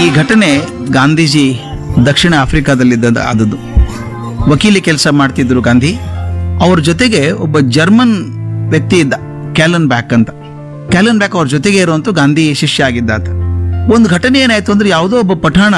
ಈ ಘಟನೆ ಗಾಂಧೀಜಿ ದಕ್ಷಿಣ ಆಫ್ರಿಕಾದಲ್ಲಿದ್ದ ಆದದ್ದು ವಕೀಲಿ ಕೆಲಸ ಮಾಡ್ತಿದ್ರು ಗಾಂಧಿ ಅವ್ರ ಜೊತೆಗೆ ಒಬ್ಬ ಜರ್ಮನ್ ವ್ಯಕ್ತಿ ಇದ್ದ ಕ್ಯಾಲನ್ ಬ್ಯಾಕ್ ಅಂತ ಕ್ಯಾಲನ್ ಬ್ಯಾಕ್ ಅವ್ರ ಜೊತೆಗೆ ಇರುವಂತ ಗಾಂಧಿ ಶಿಷ್ಯ ಆಗಿದ್ದ ಆತ ಒಂದು ಘಟನೆ ಏನಾಯ್ತು ಅಂದ್ರೆ ಯಾವುದೋ ಒಬ್ಬ ಪಠಾಣ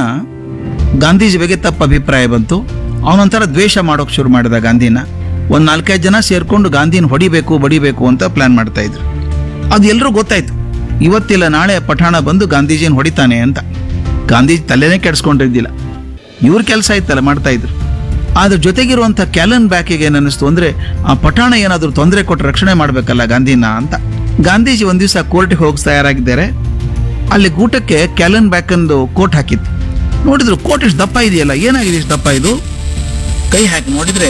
ಗಾಂಧೀಜಿ ಬಗ್ಗೆ ತಪ್ಪ ಅಭಿಪ್ರಾಯ ಬಂತು ಅವನೊಂಥರ ದ್ವೇಷ ಮಾಡೋಕ್ ಶುರು ಮಾಡಿದ ಗಾಂಧಿನ ಒಂದ್ ನಾಲ್ಕೈದು ಜನ ಸೇರ್ಕೊಂಡು ಗಾಂಧಿನ ಹೊಡಿಬೇಕು ಬಡಿಬೇಕು ಅಂತ ಪ್ಲಾನ್ ಮಾಡ್ತಾ ಇದ್ರು ಅದು ಎಲ್ಲರೂ ಗೊತ್ತಾಯ್ತು ಇವತ್ತಿಲ್ಲ ನಾಳೆ ಪಠಾಣ ಬಂದು ಗಾಂಧೀಜಿನ ಹೊಡಿತಾನೆ ಅಂತ ಗಾಂಧೀಜಿ ತಲೆನೇ ಕೆಡಿಸ್ಕೊಂಡಿದ್ದಿಲ್ಲ ಇವ್ರ ಕೆಲಸ ಇತ್ತಲ್ಲ ಮಾಡ್ತಾ ಇದ್ರು ಅದ್ರ ಜೊತೆಗಿರುವಂಥ ಕ್ಯಾಲನ್ ಬ್ಯಾಕಿಗೆ ಏನನ್ನಿಸ್ತು ಅಂದ್ರೆ ಆ ಪಠಾಣ ಏನಾದರೂ ತೊಂದರೆ ಕೊಟ್ಟು ರಕ್ಷಣೆ ಮಾಡಬೇಕಲ್ಲ ಗಾಂಧಿನ ಅಂತ ಗಾಂಧೀಜಿ ಒಂದ್ ದಿವಸ ಕೋರ್ಟ್ಗೆ ಹೋಗಿ ತಯಾರಾಗಿದ್ದಾರೆ ಅಲ್ಲಿ ಗೂಟಕ್ಕೆ ಕ್ಯಾಲನ್ ಬ್ಯಾಕ್ ಒಂದು ಕೋಟ್ ಹಾಕಿತ್ತು ನೋಡಿದ್ರು ಕೋಟ್ ಇಷ್ಟು ದಪ್ಪ ಇದೆಯಲ್ಲ ಏನಾಗಿದೆ ಇಷ್ಟು ದಪ್ಪ ಇದು ಕೈ ಹಾಕಿ ನೋಡಿದ್ರೆ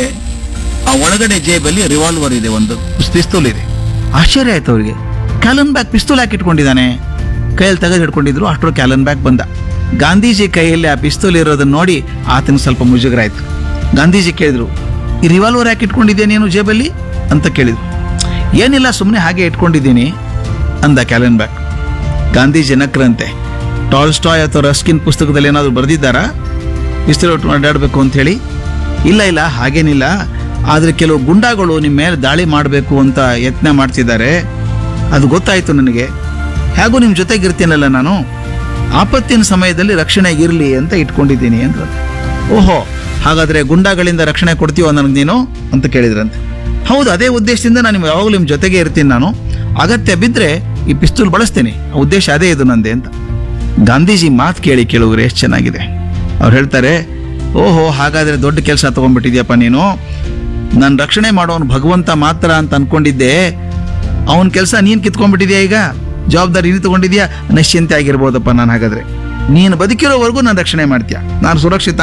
ಆ ಒಳಗಡೆ ಜೇಬಲ್ಲಿ ರಿವಾಲ್ವರ್ ಇದೆ ಒಂದು ಪಿಸ್ತೂಲ್ ಇದೆ ಆಶ್ಚರ್ಯ ಆಯ್ತು ಅವರಿಗೆ ಕ್ಯಾಲನ್ ಬ್ಯಾಗ್ ಪಿಸ್ತೂಲ್ ಹಾಕಿ ಇಟ್ಕೊಂಡಿದ್ದಾನೆ ಕೈಯಲ್ಲಿ ತೆಗೆದು ಹಿಡ್ಕೊಂಡಿದ್ರು ಅಷ್ಟರ ಕ್ಯಾಲನ್ ಬ್ಯಾಗ್ ಬಂದ ಗಾಂಧೀಜಿ ಕೈಯಲ್ಲಿ ಆ ಪಿಸ್ತೂಲ್ ಇರೋದನ್ನ ನೋಡಿ ಆತನಿಗೆ ಸ್ವಲ್ಪ ಮುಜುಗರ ಆಯ್ತು ಗಾಂಧೀಜಿ ಕೇಳಿದ್ರು ಈ ರಿವಾಲ್ವರ್ ಯಾಕೆ ಇಟ್ಕೊಂಡಿದ್ಯಾ ನೀನು ಜೇಬಲ್ಲಿ ಅಂತ ಕೇಳಿದ್ರು ಏನಿಲ್ಲ ಸುಮ್ಮನೆ ಹಾಗೆ ಇಟ್ಕೊಂಡಿದ್ದೀನಿ ಅಂದ ಕ್ಯಾಲನ್ ಬ್ಯಾಗ್ ಗಾಂಧೀಜಿ ನಕ್ರಂತೆ ಟಾಲ್ಸ್ಟಾಯ್ ಅಥವಾ ರಸ್ಕಿನ್ ಪುಸ್ತಕದಲ್ಲಿ ಏನಾದರೂ ಬರೆದಿದ್ದಾರಾ ಪಿಸ್ತೂಲ್ ಇಟ್ಟು ಅಡ್ಡಾಡಬೇಕು ಅಂತ ಹೇಳಿ ಇಲ್ಲ ಇಲ್ಲ ಹಾಗೇನಿಲ್ಲ ಆದರೆ ಕೆಲವು ಗುಂಡಾಗಳು ನಿಮ್ಮ ಮೇಲೆ ದಾಳಿ ಮಾಡಬೇಕು ಅಂತ ಯತ್ನ ಮಾಡ್ತಿದ್ದಾರೆ ಅದು ಗೊತ್ತಾಯ್ತು ನನಗೆ ಹೇಗೂ ನಿಮ್ಮ ಜೊತೆಗಿರ್ತೀನಲ್ಲ ನಾನು ಆಪತ್ತಿನ ಸಮಯದಲ್ಲಿ ರಕ್ಷಣೆಗೆ ಇರಲಿ ಅಂತ ಇಟ್ಕೊಂಡಿದ್ದೀನಿ ಅಂತ ಓಹೋ ಹಾಗಾದ್ರೆ ಗುಂಡಾಗಳಿಂದ ರಕ್ಷಣೆ ಕೊಡ್ತೀವೋ ನನಗೆ ನೀನು ಅಂತ ಕೇಳಿದ್ರಂತೆ ಹೌದು ಅದೇ ಉದ್ದೇಶದಿಂದ ನಾನು ನಿಮ್ಗೆ ಯಾವಾಗಲೂ ನಿಮ್ಮ ಜೊತೆಗೆ ಇರ್ತೀನಿ ನಾನು ಅಗತ್ಯ ಬಿದ್ದರೆ ಈ ಪಿಸ್ತೂಲ್ ಬಳಸ್ತೀನಿ ಆ ಉದ್ದೇಶ ಅದೇ ಇದು ನಂದೆ ಅಂತ ಗಾಂಧೀಜಿ ಮಾತು ಕೇಳಿ ಕೇಳುವರೆ ಎಷ್ಟು ಚೆನ್ನಾಗಿದೆ ಅವ್ರು ಹೇಳ್ತಾರೆ ಓಹೋ ಹಾಗಾದ್ರೆ ದೊಡ್ಡ ಕೆಲಸ ತಗೊಂಡ್ಬಿಟ್ಟಿದ್ಯಪ್ಪ ನೀನು ನಾನು ರಕ್ಷಣೆ ಮಾಡೋನು ಭಗವಂತ ಮಾತ್ರ ಅಂತ ಅನ್ಕೊಂಡಿದ್ದೆ ಅವನ ಕೆಲಸ ನೀನು ಕಿತ್ಕೊಂಡ್ಬಿಟ್ಟಿದ್ಯಾ ಈಗ ಜವಾಬ್ದಾರಿ ನೀನು ತಗೊಂಡಿದ್ಯಾ ನಿಶ್ಚಿಂತೆ ಆಗಿರ್ಬೋದಪ್ಪ ನಾನು ಹಾಗಾದ್ರೆ ನೀನು ಬದುಕಿರೋವರೆಗೂ ನಾನು ರಕ್ಷಣೆ ಮಾಡ್ತೀಯ ನಾನು ಸುರಕ್ಷಿತ